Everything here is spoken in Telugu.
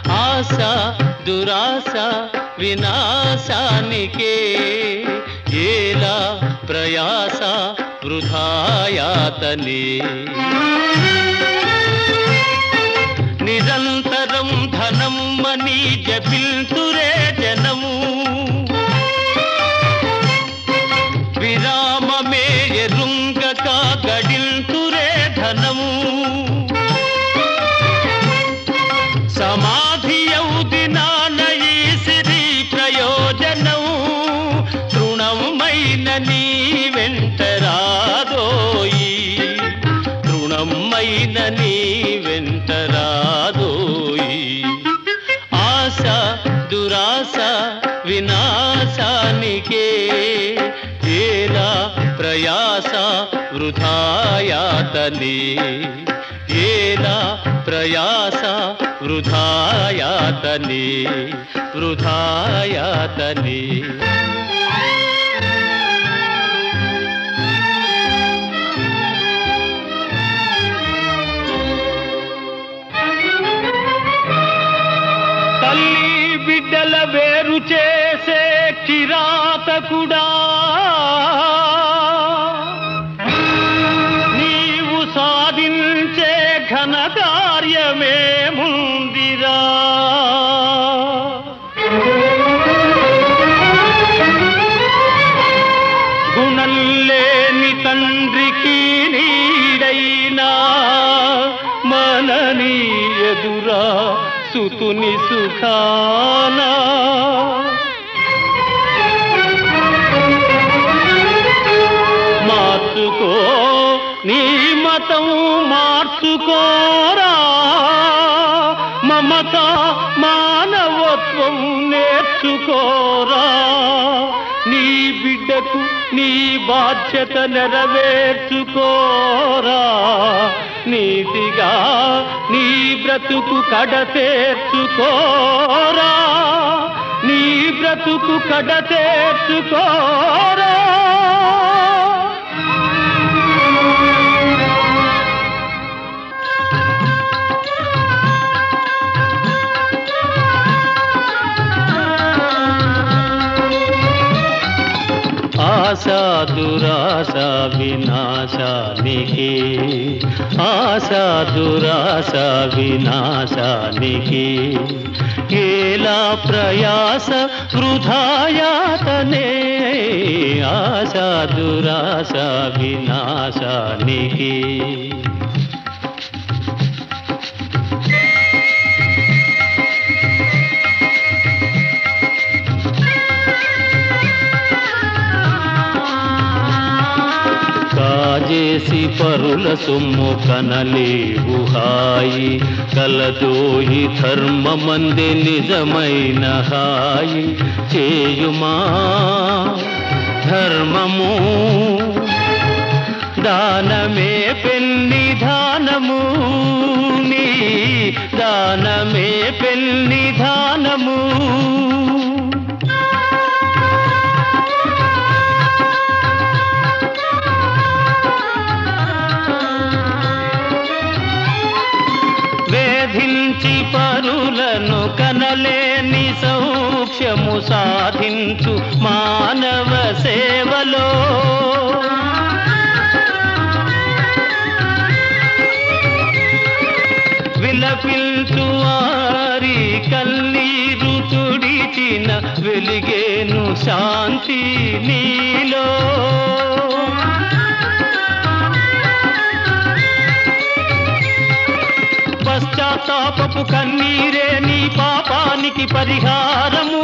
ఆశ దురాశ వినాశానికే ఏలా ప్రయాస వృధాయాతనే నిరంతరం ధనం మనీ జపిల్తురే జనము విరామమే ఎరుంగక గడిల్తురే ధనము సమాధియౌదినాన ఈ సిరి ప్రయోజనం తృణమైన నీ వెంటరాదోయి తృణమైన నీ వెంటరాదోయి ఆశ దురాశ వినాశానికే ఏలా ప్రయాస వృధాయాతనే ఏలా ప్రయాస వృధాయాతనే వృధాయాతనే తల్లి బిడ్డల వేరు చేసే కిరాతకుడా నీవు సాధించే ఘన కార్యమే ముందిరా గుణం లేని తండ్రికి నీడైనా మనని ఎదురా సుతుని సుఖానా మార్చుకో నీ మతం మార్చుకోరా మమత మానవత్వం నేర్చుకోరా నీ బిడ్డకు నీ బాధ్యత నెరవేర్చుకోరా నీతిగా నీ బ్రతుకు కడతేర్చుకోరా నీ బ్రతుకు కడతేర్చుకోరా ఆశా దురాశ వినాశానికి ఆశా దురాశ వినాశానికి ఏలా ప్రయాస వృధాయాతనే ఆశా దురాశ వినాశానికి కాజేసి పరుల సొమ్ము కనలేవు హాయి కలదోయి ధర్మమంది నిజమైన హాయి చేయుమా ధర్మము దానమే పెన్నిధానము నీ దానమే పెన్నిధానము వేధించి పరులను కనలేని సౌఖ్యము సాధించు మానవ సేవలో విలపిల్చు వారి కన్నీరు తుడిచిన వెలిగేను శాంతి నీలో పశ్చాత్తాపపు కన్నీరే నీ పాపానికి పరిహారము